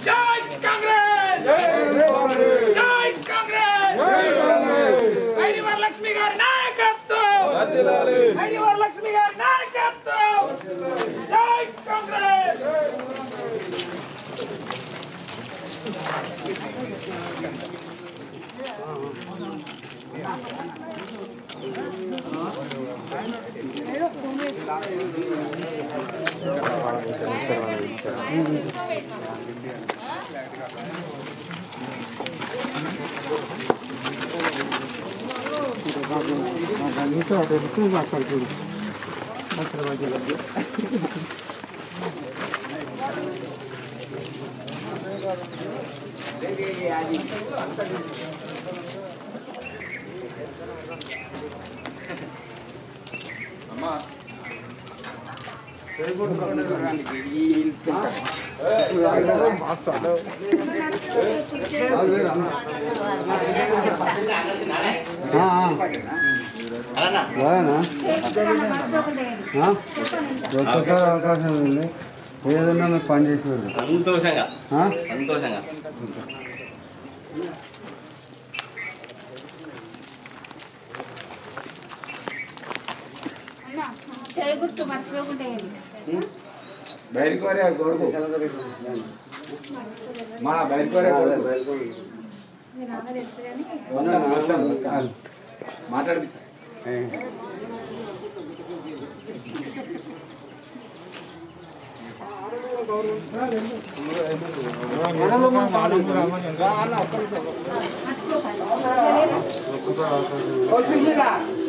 జై కాంగ్రెస్ జై కాంగ్రెస్ వైరి వరలక్ష్మి గారి నాయకత్వం వైరి వరలక్ష్మి గారి నాయకత్వం జై కాంగ్రెస్ ఒక్కసారి అవకాశం ఉంది ఏదన్నా మీరు పని చేసి వెళ్దాం. సంతోషంగా ఆ? సంతోషంగా చేయగుర్తు మర్చిపోకుండా బయటికి వరే కొడుకు మన బయటికి వరే కొడుకు మాట్లాడి ఒక్కసారి అవకాశం ఉంది.